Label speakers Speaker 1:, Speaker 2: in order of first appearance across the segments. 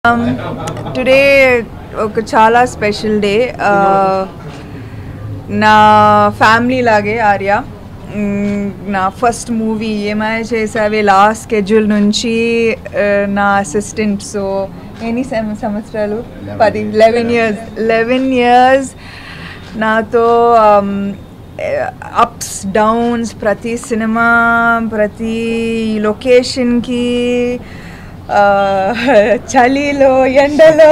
Speaker 1: Today ఒక చాలా special day నా ఫ్యామిలీ లాగే ఆర్య మ్, నా ఫస్ట్ మూవీ ఏమైనా చేసావే లాస్ట్ స్కెడ్యూల్ నుంచి ఆ, నా అసిస్టెంట్ సో ఎన్ని సం- సంవత్సరాలు పది లెవెన్ ఇయర్స్ లెవెన్ ఇయర్స్ నాతో అప్స్ డౌన్స్ ప్రతి సినిమా ప్రతి లొకేషన్కి ఆ, చలిలో ఎండలో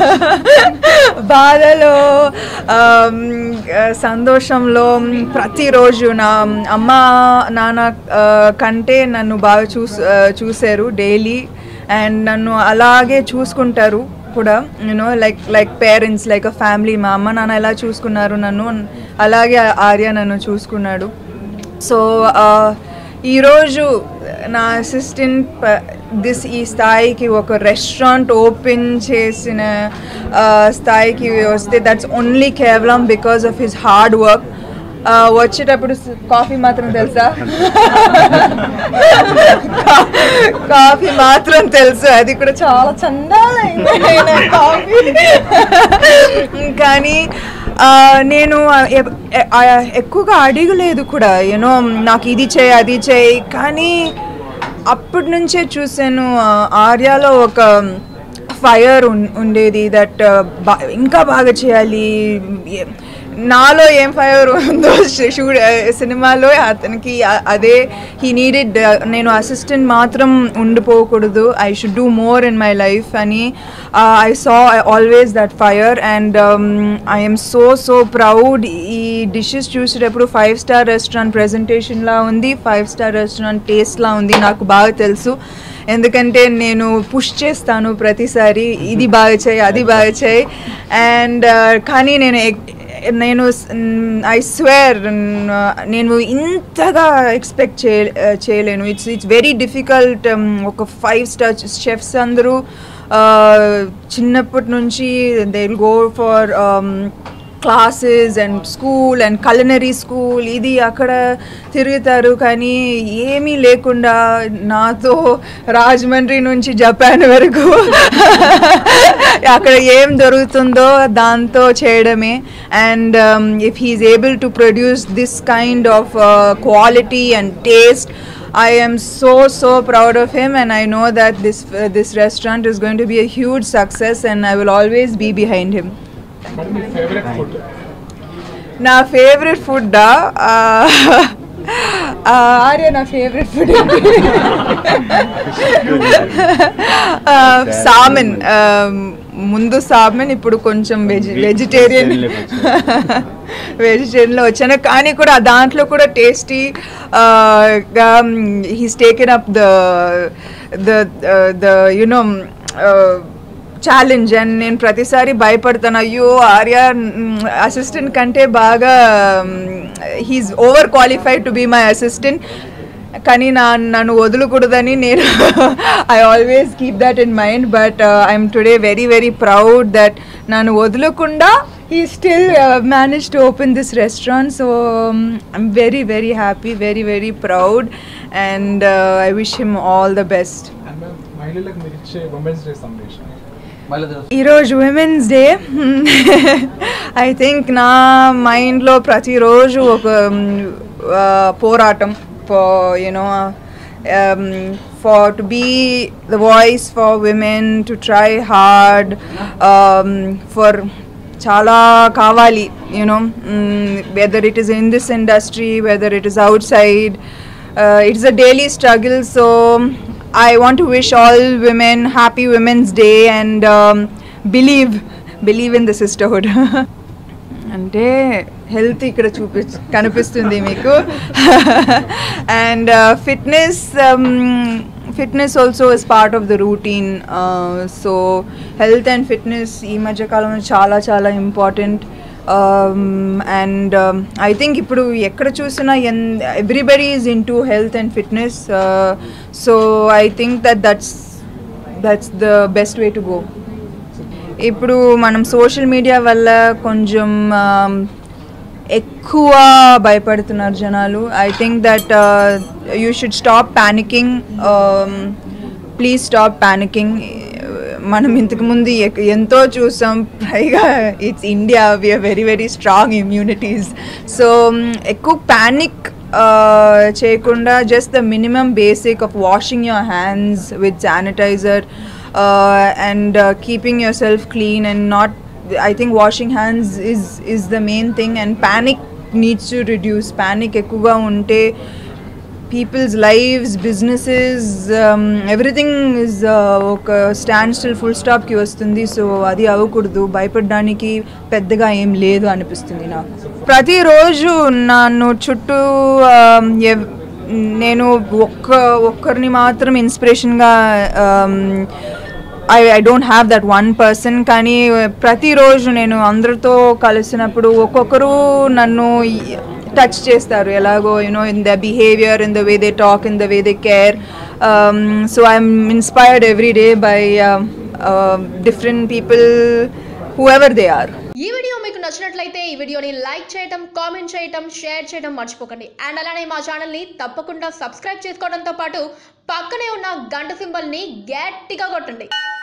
Speaker 1: బాధలో ఆమ్, ఆ, సంతోషంలో ప్రతిరోజు నా అమ్మ నాన్న ఆ, కంటే నన్ను బాగా చూస్ ఆ, చూశారు డైలీ అండ్ నన్ను అలాగే చూసుకుంటారు కూడా you know like like parents like a family మా అమ్మ నాన్న ఎలా చూసుకున్నారు నన్ను అలాగే ఆర్య నన్ను చూసుకున్నాడు సో ఈరోజు నా అసిస్టెంట్ దిస్ ఈ స్థాయికి ఒక రెస్టారెంట్ ఓపెన్ చేసిన ఆ, స్థాయికి వస్తే దట్స్ ఓన్లీ కేవలం because of his hard work వచ్చేటప్పుడు కాఫీ మాత్రం తెలుసా కాఫీ మాత్రం తెలుసు అది కూడా చాలా చందాలైన కాఫీ కానీ ఆ, నేను ఎ- ఎ- ఆ, ఎక్కువగా అడగలేదు కూడా యూనో నాకు ఇది చేయి అది చేయి కానీ అప్పటి నుంచే చూశాను ఆ, ఆర్యాలో ఒక ఫైర్ ఉండేది దట్ ఇంకా బాగా చేయాలి ఏ- నాలో ఏం ఫైర్ ఉందో షూ సినిమాలో అతనికి అ- అదే హీ నీడెడ్ నేను అసిస్టెంట్ మాత్రం ఉండిపోకూడదు I should do more in my life అని I saw always that fire and I'm so so proud ఈ డిషెస్ చూసేటప్పుడు ఫైవ్ స్టార్ రెస్టారెంట్ ప్రెజెంటేషన్లా ఉంది ఫైవ్ స్టార్ రెస్టారెంట్ టేస్ట్లా ఉంది నాకు బాగా తెలుసు ఎందుకంటే నేను పుష్ చేస్తాను ప్రతిసారి ఇది బాగా చేయి అది బాగా చేయి అండ్ కానీ నేను ఎక్- నేను ఐ స్వేర్ నేను ఇంతగా ఎక్స్పెక్ట్ చే చేయలేను ఇట్స్ ఇట్స్ వెరీ డిఫికల్ట్ ఒక ఫైవ్ స్టార్ షెఫ్స్ అందరూ uh, చిన్నప్పటి నుంచి they will go for classes and school and culinary school ఇది అక్కడ తిరుగుతారు కానీ ఏమీ లేకుండా నాతో రాజమండ్రి నుంచి జపాన్ వరకు అక్కడ ఏం దొరుకుతుందో దాంతో చేయడమే and if he's able to produce this kind of quality and taste I am so so proud of him, and I know that this uh, this restaurant is going to be a huge success, and I will always be behind him.
Speaker 2: మరి మీ favourite food
Speaker 1: నా favourite food Arya నా favourite food సామెన్ ముందు సామెన్ ఇప్పుడు కొంచెం veg vegetarian వెజిటేరియన్లో వచ్చాను కానీ కూడా దాంట్లో కూడా టేస్టీ గా he's taken up the the the you know challenge and నేను ప్రతిసారి భయపడతాను అయ్యో ఆర్య అసిస్టెంట్ కంటే బాగా he's over qualified to be my assistant కానీ నా నన్ను వదలకూడదని నేను I always keep that in mind but I'm today very very proud that నన్ను వదలకుండా he still manage to open this restaurant so I'm very very happy very very proud and I wish him all the best
Speaker 2: and ma'am మహిళలకు మీరు ఇచ్చే women's day సందేశం
Speaker 1: ఈరోజు women's day I think నా మైండ్లో ప్రతిరోజు ఒక ఆ, పోరాటం for you know for to be the voice for women to try hard for చాలా కావాలి you know whether it is in this industry whether it is outside it's a daily struggle so I want to wish all women happy Women's Day and um, believe believe in the sisterhood. అంటే health ఇక్కడ చూపి కనిపిస్తుంది మీకు and fitness fitness also is part of the routine so health and fitness ఈ మధ్య కాలంలో చాలా చాలా ఇంపార్టెంట్ అండ్ ఐ థింక్ ఇప్పుడు ఎక్కడ చూసినా ఎన్ everybody is in to health and fitness so I think that that's that's the best way to go ఇప్పుడు మనం సోషల్ మీడియా వల్ల కొంచెం um, ఎక్కువ భయపడుతున్నారు జనాలు I think that you should stop panicking please stop panicking మనం ఇంతకు ముందు ఎక్- ఎంతో చూసాం పైగా it's India we are very very strong immunities so ఎక్కువ ప్యానిక్ చేయకుండా just the minimum basic of washing your hands with sanitiser and keeping yourself clean and not I think washing hands is is the main thing and panic needs to reduce panic ఎక్కువగా ఉంటే peoples lives businesses everything is ఒక standstill full స్టాప్కి వస్తుంది so అది అవ్వకూడదు భయపడడానికి పెద్దగా ఏం లేదు అనిపిస్తుంది నాకు ప్రతిరోజు నన్ను చుట్టూ um, ఎవ్- నేను ఒక్క ఒక్కరిని మాత్రం ఇన్స్పిరేషన్గా I I don't have that one person కానీ ప్రతిరోజు నేను అందరితో కలిసినప్పుడు ఒక్కొక్కరు నన్ను టచ్ చేస్తారు ఎలాగో you know in the behaviour in the way they talk in the way they care so I'm inspired every day by different people whoever they are
Speaker 3: ఈ వీడియో మీకు నచ్చినట్లయితే ఈ వీడియోని లైక్ చేయటం కామెంట్ చేయటం షేర్ చేయటం మర్చిపోకండి అండ్ అలానే మా ఛానల్ని తప్పకుండా సబ్స్క్రైబ్ చేసుకోవడంతో పాటు పక్కనే ఉన్న గంట సింబల్ని గట్టిగా కొట్టండి